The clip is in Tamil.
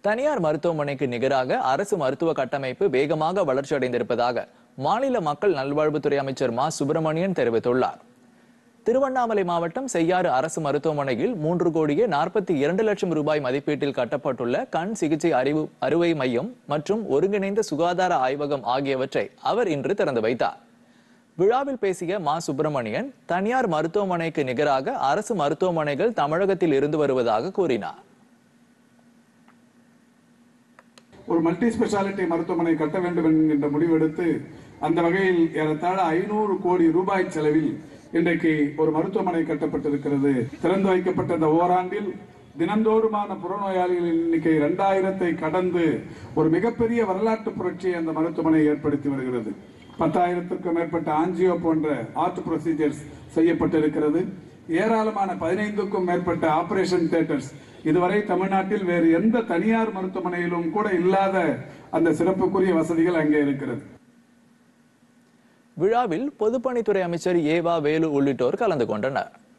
தனியார் மருத்துவமனைக்கு நிகராக அரசு மருத்துவ கட்டமைப்பு வேகமாக வளர்ச்சியடைந்திருப்பதாக மாநில மக்கள் நல்வாழ்வுத்துறை அமைச்சர் மா சுப்பிரமணியன் தெரிவித்துள்ளார் திருவண்ணாமலை மாவட்டம் செய்யாறு அரசு மருத்துவமனையில் மூன்று கோடியே நாற்பத்தி இரண்டு லட்சம் ரூபாய் மதிப்பீட்டில் கட்டப்பட்டுள்ள கண் சிகிச்சை அறிவு அறுவை மையம் மற்றும் ஒருங்கிணைந்த சுகாதார ஆய்வகம் ஆகியவற்றை அவர் இன்று திறந்து வைத்தார் விழாவில் பேசிய மா சுப்பிரமணியன் தனியார் மருத்துவமனைக்கு நிகராக அரசு மருத்துவமனைகள் தமிழகத்தில் இருந்து வருவதாக கூறினார் ஒரு மல்டி ஸ்பெஷாலிட்டி மருத்துவமனை கட்ட வேண்டும் என்கின்ற முடிவெடுத்து அந்த வகையில் ஏறத்தாழ ஐநூறு கோடி ரூபாய் செலவில் இன்றைக்கு ஒரு மருத்துவமனை கட்டப்பட்டிருக்கிறது திறந்து வைக்கப்பட்ட இந்த ஓராண்டில் தினந்தோறுமான புறநோயாளிகளின் எண்ணிக்கை இரண்டாயிரத்தை கடந்து ஒரு மிகப்பெரிய வரலாற்று புரட்சியை அந்த மருத்துவமனை ஏற்படுத்தி வருகிறது பத்தாயிரத்திற்கும் மேற்பட்ட ஆஞ்சியோ போன்ற ஆர்ட் ப்ரொசீஜர்ஸ் செய்யப்பட்டிருக்கிறது ஏராளமான பதினைந்துக்கும் மேற்பட்ட ஆபரேஷன் தியேட்டர்ஸ் இதுவரை தமிழ்நாட்டில் வேறு எந்த தனியார் மருத்துவமனையிலும் கூட இல்லாத அந்த சிறப்புக்குரிய வசதிகள் அங்கே இருக்கிறது விழாவில் பொதுப்பணித்துறை அமைச்சர் ஏவா வேலு உள்ளிட்டோர் கலந்து கொண்டனர்